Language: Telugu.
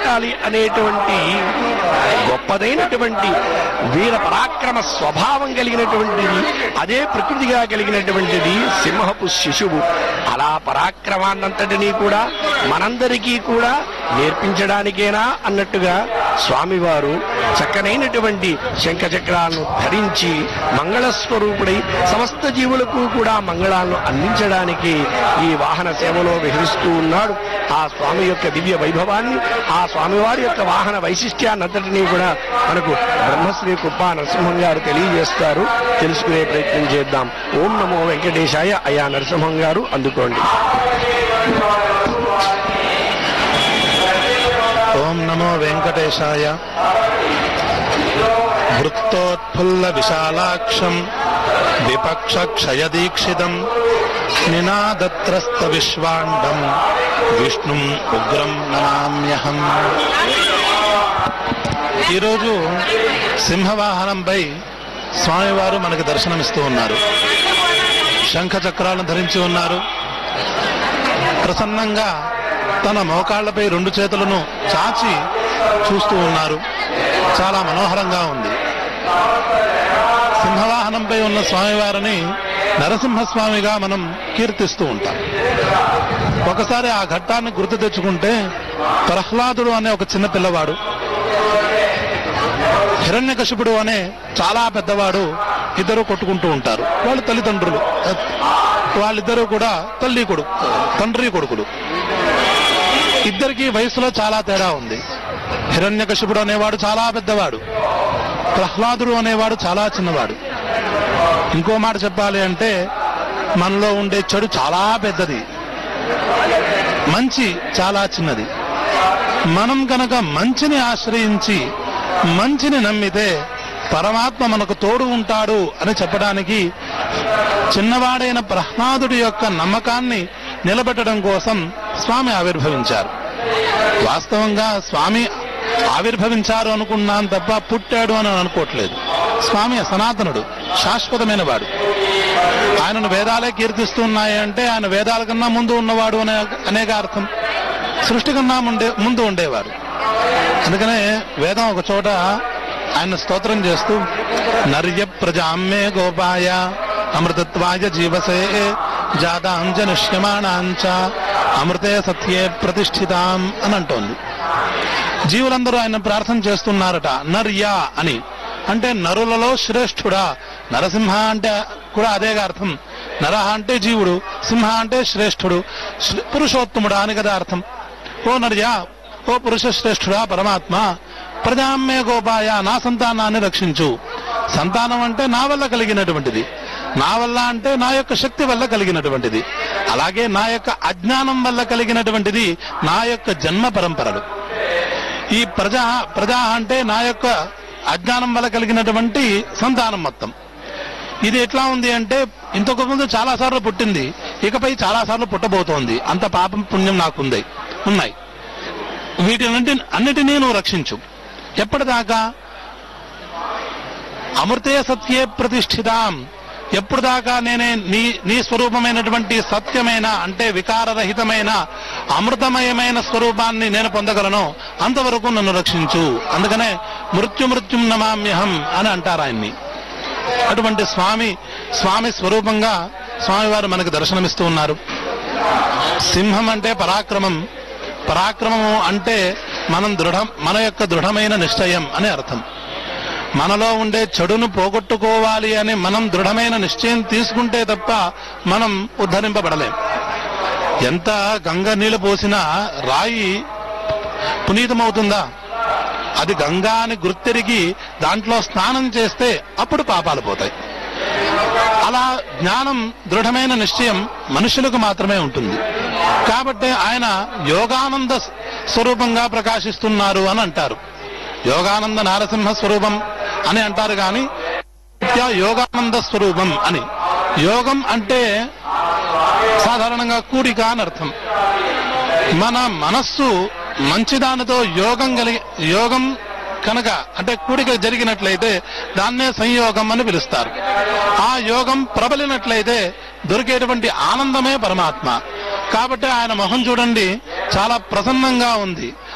పెట్టాలి అనేటువంటి గొప్పదైనటువంటి వీర పరాక్రమ స్వభావం కలిగినటువంటిది అదే ప్రకృతిగా కలిగినటువంటిది సింహపు శిశువు అలా పరాక్రమాన్నంతటినీ కూడా మనందరికీ కూడా నేర్పించడానికేనా అన్నట్టుగా స్వామివారు చక్కనైనటువంటి శంఖ చక్రాలను ధరించి మంగళస్వరూపుడై సమస్త జీవులకు కూడా మంగళాలను అందించడానికి ఈ వాహన సేవలో విహరిస్తూ ఉన్నాడు ఆ స్వామి యొక్క దివ్య వైభవాన్ని ఆ స్వామివారి యొక్క వాహన వైశిష్ట్యాన్ని అంతటినీ కూడా మనకు బ్రహ్మశ్రీ కృపా నరసింహం గారు తెలియజేస్తారు తెలుసుకునే ప్రయత్నం చేద్దాం ఓం నమో వెంకటేశాయ అయా నరసింహం గారు అందుకోండి ఓం నమో వెంకటేశాయ వృత్తోత్ఫుల్ల విశాలాక్షం విపక్ష క్షయదీక్షితం నినాదత్రస్త విశ్వాండం విష్ణుం ఉగ్రం నమామ్యహం ఈరోజు సింహవాహనంపై స్వామివారు మనకు దర్శనమిస్తూ ఉన్నారు శంఖ చక్రాలను ధరించి ఉన్నారు ప్రసన్నంగా తన మోకాళ్లపై రెండు చేతులను చాచి చూస్తూ ఉన్నారు చాలా మనోహరంగా ఉంది సింహవాహనంపై ఉన్న స్వామివారిని నరసింహస్వామిగా మనం కీర్తిస్తూ ఉంటాం ఒకసారి ఆ ఘట్టాన్ని గుర్తు తెచ్చుకుంటే ప్రహ్లాదుడు అనే ఒక చిన్న పిల్లవాడు హిరణ్యకశిపుడు అనే చాలా పెద్దవాడు ఇద్దరు కొట్టుకుంటూ ఉంటారు వాళ్ళు తల్లిదండ్రులు వాళ్ళిద్దరూ కూడా తల్లి కొడుకు తండ్రి కొడుకులు ఇద్దరికి వయసులో చాలా తేడా ఉంది హిరణ్యకశిపుడు అనేవాడు చాలా పెద్దవాడు ప్రహ్లాదుడు అనేవాడు చాలా చిన్నవాడు ఇంకో మాట చెప్పాలి అంటే మనలో ఉండే చెడు చాలా పెద్దది మంచి చాలా చిన్నది మనం కనుక మంచిని ఆశ్రయించి మంచిని నమ్మితే పరమాత్మ మనకు తోడు ఉంటాడు అని చెప్పడానికి చిన్నవాడైన ప్రహ్లాదుడి యొక్క నమ్మకాన్ని నిలబెట్టడం కోసం స్వామి ఆవిర్భవించారు వాస్తవంగా స్వామి ఆవిర్భవించారు అనుకున్నాం తప్ప పుట్టాడు అని అనుకోవట్లేదు స్వామి సనాతనుడు శాశ్వతమైన వాడు ఆయనను వేదాలే కీర్తిస్తున్నాయి అంటే ఆయన వేదాల కన్నా ముందు ఉన్నవాడు అనే అనేక అర్థం సృష్టి కన్నా ముందే ముందు ఉండేవారు అందుకనే వేదం ఒక చోట ఆయన స్తోత్రం చేస్తూ నర్య ప్రజామ్మే గోపాయ అమృతత్వాయ జీవసే జాతాంజనుష్యమాణాంచ అమృతే సత్యే ప్రతిష్ఠితాం అని అంటోంది జీవులందరూ ఆయన ప్రార్థన చేస్తున్నారట నర్యా అని అంటే నరులలో శ్రేష్ఠుడా నరసింహ అంటే కూడా అదేగా అర్థం నరహ అంటే జీవుడు సింహ అంటే శ్రేష్ఠుడు శ్రే- పురుషోత్తముడా అని కదా అర్థం ఓ నర్యా ఓ పురుష శ్రేష్ఠుడా పరమాత్మ ప్రజామ్మే గోపాయ నా సంతానాన్ని రక్షించు సంతానం అంటే నా వల్ల కలిగినటువంటిది నా వల్ల అంటే నా యొక్క శక్తి వల్ల కలిగినటువంటిది అలాగే నా యొక్క అజ్ఞానం వల్ల కలిగినటువంటిది నా యొక్క జన్మ పరంపరలు ఈ ప్రజా ప్రజా అంటే నా యొక్క అజ్ఞానం వల్ల కలిగినటువంటి సంతానం మొత్తం ఇది ఎట్లా ఉంది అంటే ఇంతకు ముందు చాలా సార్లు పుట్టింది ఇకపై చాలా సార్లు పుట్టబోతోంది అంత పాపం పుణ్యం నాకుంది ఉన్నాయి వీటినంటి అన్నిటినీ నువ్వు రక్షించు ఎప్పటిదాకా అమృతే సత్యే ప్రతిష్ఠితాం ఎప్పుడు దాకా నేనే నీ నీ స్వరూపమైనటువంటి సత్యమైన అంటే వికారరహితమైన అమృతమయమైన స్వరూపాన్ని నేను పొందగలను అంతవరకు నన్ను రక్షించు అందుకనే మృత్యు మృత్యుం నమామ్యహం అని అంటారు ఆయన్ని అటువంటి స్వామి స్వామి స్వరూపంగా స్వామివారు మనకు దర్శనమిస్తూ ఉన్నారు సింహం అంటే పరాక్రమం పరాక్రమము అంటే మనం దృఢం మన యొక్క దృఢమైన నిశ్చయం అని అర్థం మనలో ఉండే చెడును పోగొట్టుకోవాలి అని మనం దృఢమైన నిశ్చయం తీసుకుంటే తప్ప మనం ఉద్ధరింపబడలేం ఎంత గంగ నీళ్లు పోసినా రాయి పునీతమవుతుందా అది గంగా అని గుర్తెరిగి దాంట్లో స్నానం చేస్తే అప్పుడు పాపాలు పోతాయి అలా జ్ఞానం దృఢమైన నిశ్చయం మనుషులకు మాత్రమే ఉంటుంది కాబట్టి ఆయన యోగానంద స్వరూపంగా ప్రకాశిస్తున్నారు అని అంటారు యోగానంద నారసింహ స్వరూపం అని అంటారు కానీ నిత్య యోగానంద స్వరూపం అని యోగం అంటే సాధారణంగా కూడిక అని అర్థం మన మనస్సు మంచిదానితో యోగం కలిగి యోగం కనుక అంటే కూడిక జరిగినట్లయితే దాన్నే సంయోగం అని పిలుస్తారు ఆ యోగం ప్రబలినట్లయితే దొరికేటువంటి ఆనందమే పరమాత్మ కాబట్టి ఆయన మొహం చూడండి చాలా ప్రసన్నంగా ఉంది